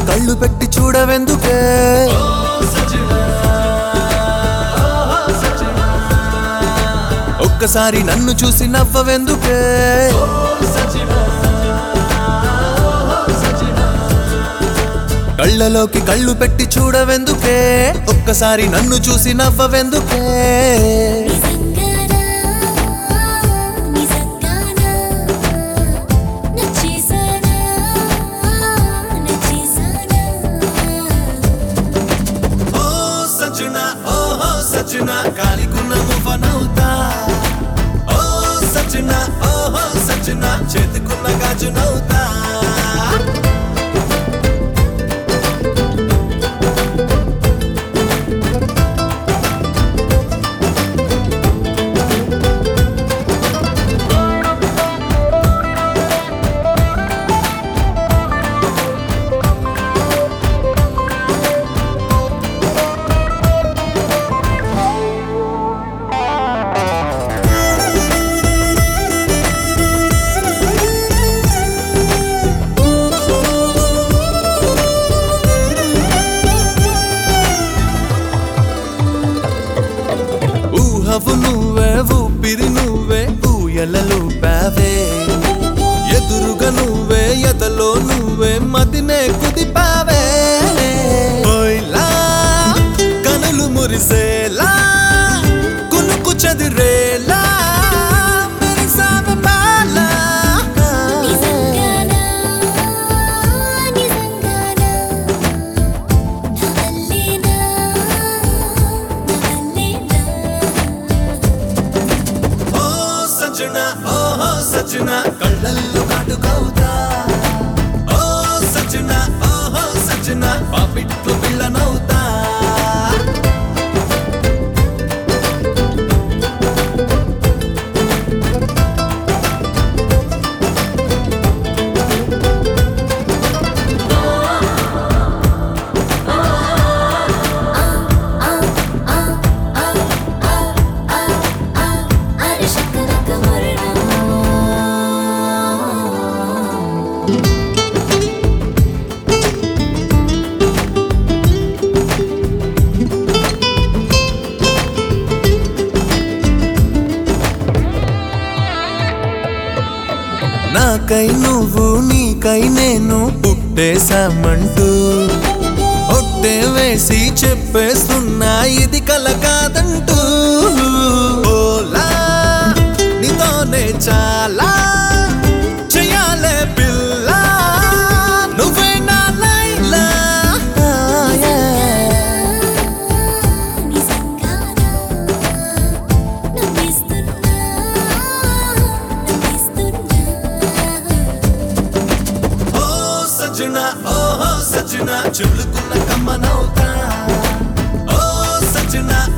కళ్ళు పెట్టి చూడవెందుకే ఒక్కసారి నన్ను చూసి నవ్వవెందుకే కళ్ళలోకి కళ్ళు పెట్టి చూడవెందుకే ఒక్కసారి నన్ను చూసి నవ్వవెందుకే నిజంగానా నిజంగానా నచ్చేసానా నచ్చేసానా ఓ సజ్జన ఓహో సజ్జన కాలికున్న ముఫనవుతా ఓ సజ్జన ఓహో సజ్జన చేతికున్న గాజునవుతా ఊహవు నువ్వే ఊపిరి నువ్వే ఊయలలు పావే ఎదురుగా నువ్వే ఎదలో నువ్వే మదినే కుదిపావే ఓయ్లా కనులు మురిసేలా కునుకు చదిరేలా మెరిసావే బాలా నిజంగానా నిజంగానా నవల్లేనా నవల్లేనా ఓ సజ్జన ఓహో సజ్జన కళ్ళల్లో కాటుకవుతా ఓ సజ్జన ఓహో సజ్జన పాపిట్లు పిల్లనవుతా అరశకరక మరణం నాకై నువ్వు నీకై నేను పుట్టేశామంటూ ఒట్టే వేసి చెప్పేస్తున్నా ఇది కల కాదంటూ ఓలా నీతోనే చాలా చెయ్యాలే పిల్ల నువ్వే నా లైలా నిజంగానా నవ్విస్తున్నా నవ్విస్తున్నా ఓ సజ్జన ఓహో సజ్జన చెవులుకున్న కమ్మనవుతా ఓ సజ్జన